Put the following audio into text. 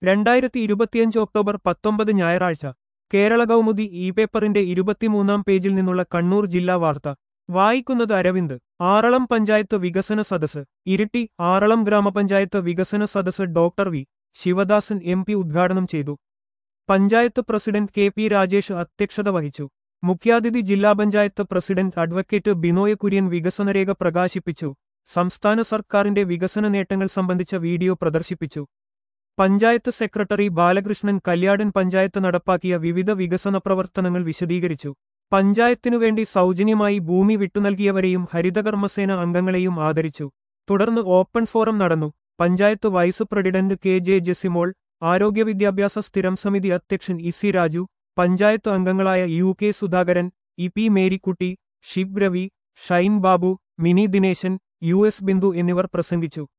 രണ്ടായിരത്തി ഇരുപത്തിയഞ്ച് ഒക്ടോബർ പത്തൊമ്പത് ഞായറാഴ്ച കേരള കൗമുദി ഇ പേപ്പറിന്റെ ഇരുപത്തിമൂന്നാം പേജിൽ നിന്നുള്ള കണ്ണൂർ ജില്ലാ വാർത്ത വായിക്കുന്നത് അരവിന്ദ് ആറളം പഞ്ചായത്ത് വികസന സദസ് ഇരിട്ടി ആറളം ഗ്രാമപഞ്ചായത്ത് വികസന സദസ് doctor V Sivadasan M P ഉദ്ഘാടനം ചെയ്തു panchayat president K P Rajesh അധ്യക്ഷത വഹിച്ചു മുഖ്യാതിഥി ജില്ലാ പഞ്ചായത്ത് പ്രസിഡന്റ് അഡ്വക്കേറ്റ് ബിനോയ് കുര്യൻ വികസനരേഖ പ്രകാശിപ്പിച്ചു സംസ്ഥാന സർക്കാരിന്റെ വികസന നേട്ടങ്ങൾ സംബന്ധിച്ച വീഡിയോ പ്രദർശിപ്പിച്ചു പഞ്ചായത്ത് സെക്രട്ടറി ബാലകൃഷ്ണൻ കല്യാടൻ പഞ്ചായത്ത് നടപ്പാക്കിയ വിവിധ വികസന പ്രവർത്തനങ്ങൾ വിശദീകരിച്ചു പഞ്ചായത്തിനുവേണ്ടി സൗജന്യമായി ഭൂമി വിട്ടുനൽകിയവരെയും ഹരിതകർമ്മസേന അംഗങ്ങളെയും ആദരിച്ചു തുടർന്ന് ഓപ്പൺ ഫോറം നടന്നു panchayat vice president K J Jessymol ആരോഗ്യ വിദ്യാഭ്യാസ സ്ഥിരം സമിതി അധ്യക്ഷൻ ഇസി രാജു പഞ്ചായത്ത് അംഗങ്ങളായ U K Sudhakaran E P Marykutty Shib Ravi Shine Babu Mini Dineshan U S Bindu എന്നിവർ പ്രസംഗിച്ചു